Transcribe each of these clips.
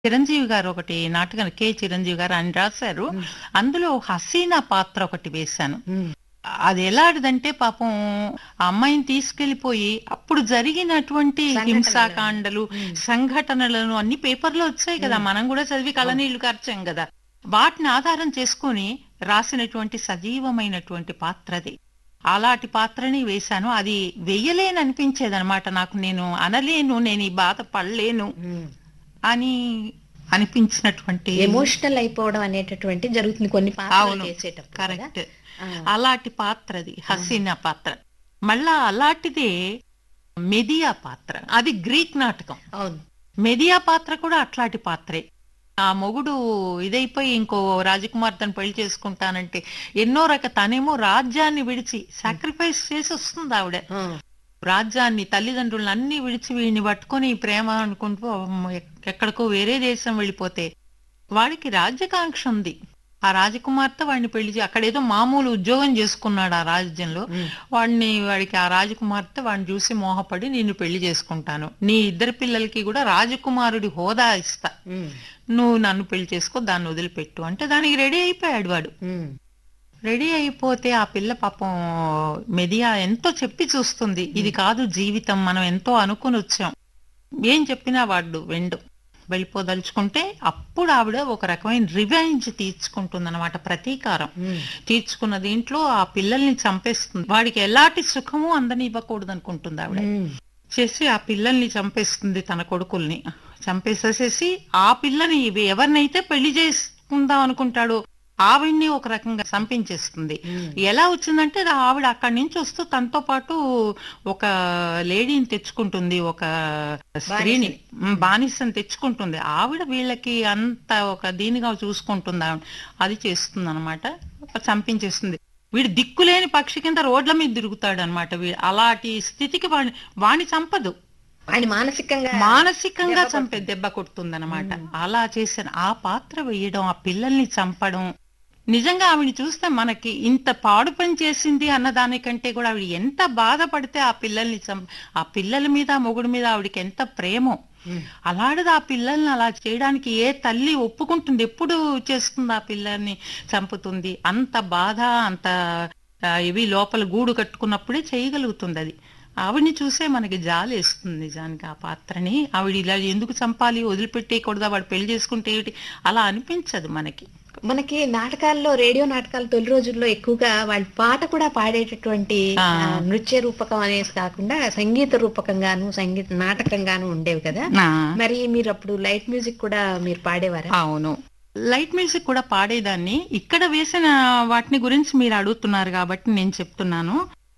చిరంజీవి గారు ఒకటి నాటకం కె చిరంజీవి గారు ఆయన రాశారు మ్మ్. అందులో హసీనా పాత్ర ఒకటి వేశాను మ్మ్. అది ఎలాంటిదంటే పాపం ఆ అమ్మాయిని తీసుకెళ్లిపోయి అప్పుడు జరిగినటువంటి సంఘటనలు. హింసాకాండలు మ్మ్. సంఘటనలను అన్ని పేపర్లో వచ్చాయి కదా మనం కూడా చదివి కళ్ళనీళ్లు కార్చాం కదా వాటిని ఆధారం చేసుకొని రాసినటువంటి సజీవమైనటువంటి పాత్రది అలాంటి పాత్రని వేశాను అది వెయ్యలేని అనిపించేది అనమాట నాకు నేను అనలేను నేను ఈ బాధ పడలేను మ్మ్. అని అనిపించినటువంటి ఎమోషనల్ అయిపోవడం అనేటటువంటి జరుగుతుంది కొన్ని పాత్రలు అవును. చేసేటప్పుడు కదా. కరెక్ట్ ఆ. అలాంటి పాత్రది హసీనా పాత్ర మళ్ళా అలాంటిదే మెదియా పాత్ర అది గ్రీక్ నాటకం అవును మెదియా పాత్ర కూడా అట్లాంటి పాత్రే ఆ మొగుడు ఇదైపోయి ఇంకో రాజకుమార్ తను పెళ్లి చేసుకుంటానంటే ఎన్నో రక తనేమో రాజ్యాన్ని విడిచి సాక్రిఫైస్ చేసి వస్తుంది ఆవిడ ఆ. రాజ్యాన్ని తల్లిదండ్రులను అన్ని విడిచి వీడిని పట్టుకొని ప్రేమ అనుకుంటూ అమ్మ ఎక్- ఎక్కడికో వేరే దేశం వెళ్ళిపోతే వాడికి రాజ్యకాంక్ష ఉంది ఆ రాజకుమార్తె వాడిని పెళ్లి చే- అక్కడ ఏదో మామూలు ఉద్యోగం చేసుకున్నాడు ఆ రాజ్యంలో మ్మ్. వాడిని వాడికి ఆ రాజకుమార్తె వాడిని చూసి మోహపడి నిన్ను పెళ్లి చేసుకుంటాను నీ ఇద్దరు పిల్లలకి కూడా రాజకుమారుడి హోదా ఇస్తా మ్మ్. నువ్వు నన్ను పెళ్లి చేసుకో దాన్ని వదిలిపెట్టు అంటే దానికి రెడీ అయిపోయాడు వాడు మ్మ్. రెడీ అయిపోతే ఆ పిల్ల పాపం మెదియా ఎంతో చెప్పి చూస్తుంది ఇది కాదు జీవితం మనం ఎంతో అనుకుని వచ్చాం ఏం చెప్పినా వాడు వెండు వెళ్ళిపోదలుచుకుంటే అప్పుడు ఆవిడ ఒక రకమైన రివెంజ్ తీర్చుకుంటుంది అనమాట ప్రతీకారం మ్మ్. తీర్చుకున్న దీంట్లో ఆ పిల్లల్ని చంపేస్తుంది వాడికి ఎలాంటి సుఖము అందని ఇవ్వకూడదు అనుకుంటుంది ఆవిడ మ్మ్. చేసి ఆ పిల్లల్ని చంపేస్తుంది తన కొడుకుల్ని చంపేసేసేసి ఆ పిల్లని ఇవి ఎవరినైతే పెళ్లి చేసుకుందాం అనుకుంటాడో ఆవిడ్ని ఒక రకంగా చంపించేస్తుంది మ్మ్. ఎలా వచ్చిందంటే రా- ఆవిడ అక్కడి నుంచి వస్తూ తనతో పాటు ఒక లేడీని తెచ్చుకుంటుంది ఒక స్త్రీని మ్, బానిసని తెచ్చుకుంటుంది ఆవిడ వీళ్ళకి అంత ఒక దీనిగా చూసుకుంటుంది ఆవిడ అది చేస్తుంది అనమాట చంపించేస్తుంది వీడు దిక్కులేని పక్షి కింద రోడ్ల మీద తిరుగుతాడు అనమాట అలాంటి స్థితికి వాడిని వాణ్ణి చంపదు ఆయన మానసికంగా మానసికంగా దెబ్బ చంపే దెబ్బ కొడుతుంది అనమాట అలా చేసిన ఆ పాత్ర వేయడం ఆ పిల్లల్ని చంపడం నిజంగా ఆవిడ చూస్తే మనకి ఇంత పాడు పని చేసింది అన్న దానికంటే కూడా ఆవిడ ఎంత బాధపడితే ఆ పిల్లల్ని చం ఆ పిల్లల మీద ఆ మొగుడు మీద ఆవిడకి ఎంత ప్రేమో మ్మ్. అలాంటిది ఆ పిల్లల్ని అలా చేయడానికి ఏ తల్లి ఒప్పుకుంటుంది ఎప్పుడు చేస్తుంది ఆ పిల్లల్ని చంపుతుంది అంత బాధ అంత ఆ, ఇవి లోపల గూడు కట్టుకున్నప్పుడే చేయగలుగుతుంది అది ఆవిడ్ని చూసే మనకి జాలి వేస్తుంది నిజానికి ఆ పాత్రని ఆవిడ ఇలా ఎందుకు చంపాలి వదిలిపెట్టేయకూడదా వాడు పెళ్లి చేసుకుంటే ఏంటి అలా అనిపించదు మనకి మనకి నాటకాల్లో రేడియో నాటకాలు తొలి రోజుల్లో ఎక్కువగా వాళ్ళ పాట కూడా పాడేటటువంటి ఆ. ఆ, నృత్య రూపకం అనేసి కాకుండా సంగీత రూపకంగాను సంగీత నాటకంగాను ఉండేవి కదా మరి మీరు అప్పుడు లైట్ మ్యూజిక్ కూడా మీరు పాడేవారా అవును లైట్ మ్యూజిక్ కూడా పాడేదాన్ని ఇక్కడ వేసిన వాటిని గురించి మీరు అడుగుతున్నారు కాబట్టి నేను చెప్తున్నాను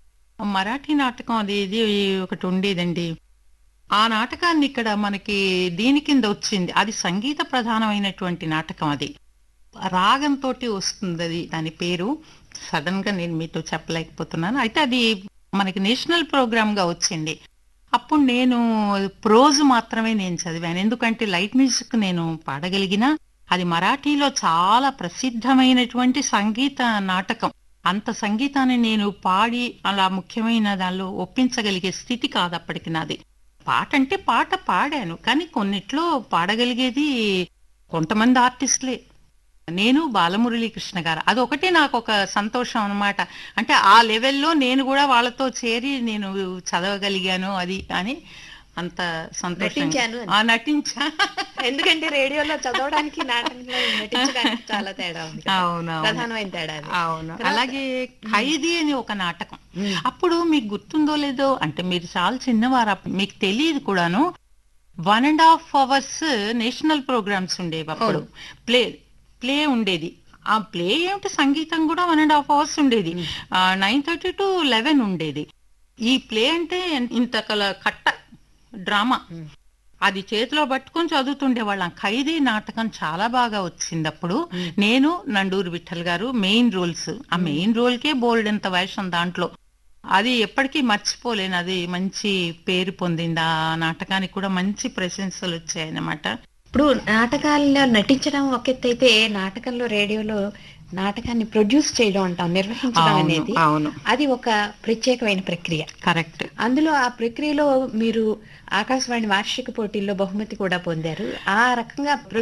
మరాఠీ నాటకం అది ఇది ఒకటి ఉండేదండి ఆ నాటకాన్ని ఇక్కడ మనకి దీని కింద వచ్చింది అది సంగీత ప్రధానమైనటువంటి నాటకం అది రాగంతో వస్తుంది అది దాని పేరు సడన్ గా నేను మీతో చెప్పలేకపోతున్నాను అయితే అది మనకి నేషనల్ ప్రోగ్రామ్ గా వచ్చింది అప్పుడు నేను ప్రోజ్ మాత్రమే నేను చదివాను ఎందుకంటే లైట్ మ్యూజిక్ నేను పాడగలిగిన అది మరాఠీలో చాలా ప్రసిద్ధమైనటువంటి సంగీత నాటకం అంత సంగీతాన్ని నేను పాడి అలా ముఖ్యమైన దానిలో ఒప్పించగలిగే స్థితి కాదు అప్పటికి నాది పాట అంటే పాట పాడాను కానీ కొన్నిట్లో పాడగలిగేది కొంతమంది ఆర్టిస్టులే నేను బాలమురళీ కృష్ణ గారు అదొకటి నాకు ఒక సంతోషం అన్నమాట అంటే ఆ లెవెల్లో నేను కూడా వాళ్ళతో చేరి నేను చదవగలిగాను అది అని అంత సంతోషం నటించాను అని. ఆ నటించా ఎందుకంటే రేడియోలో చదవడానికి నాటకంలో నటించడానికి చాలా తేడా ఉంది కదా. అవును ప్రధానమైన తేడా అది. అవును తర్వాత- అలాగే ఖైదీ అని ఒక నాటకం మ్మ్. అప్పుడు మీకు గుర్తుందో లేదో అంటే మీరు చాలా చిన్నవారు అప్పుడు మీకు తెలియదు కూడాను one and half hours national programs ఉండేవి అప్పుడు ప్లే ప్లే ఉండేది ఆ ప్లే ఏమిటి సంగీతం కూడా వన్ అండ్ హాఫ్ అవర్స్ ఉండేది నైన్ థర్టీ టు లెవెన్ ఉండేది ఈ ప్లే అంటే ఇంత కల- కట్ట డ్రామా మ్మ్. అది చేతిలో పట్టుకొని చదువుతుండే వాళ్ళం ఖైదీ నాటకం చాలా బాగా వచ్చింది అప్పుడు నేను నండూరు విఠల్ గారు మెయిన్ రోల్స్ ఆ మెయిన్ రోల్ కే బోల్డ్ ఎంత వేషం దాంట్లో అది ఎప్పటికీ మర్చిపోలేను అది మంచి పేరు పొందింది ఆ నాటకానికి కూడా మంచి ప్రశంసలు వచ్చాయి అన్నమాట ఇప్పుడు నాటకాల్లో నటించడం ఒక ఎత్తు అయితే నాటకంలో రేడియోలో నాటకాన్ని ప్రొడ్యూస్ చేయడం అంటాం నిర్వహించడం అవును, అనేది అవును అది ఒక ప్రత్యేకమైన ప్రక్రియ కరెక్ట్ అందులో ఆ ప్రక్రియలో మీరు ఆకాశవాణి వార్షిక పోటీల్లో బహుమతి కూడా పొందారు ఆ రకంగా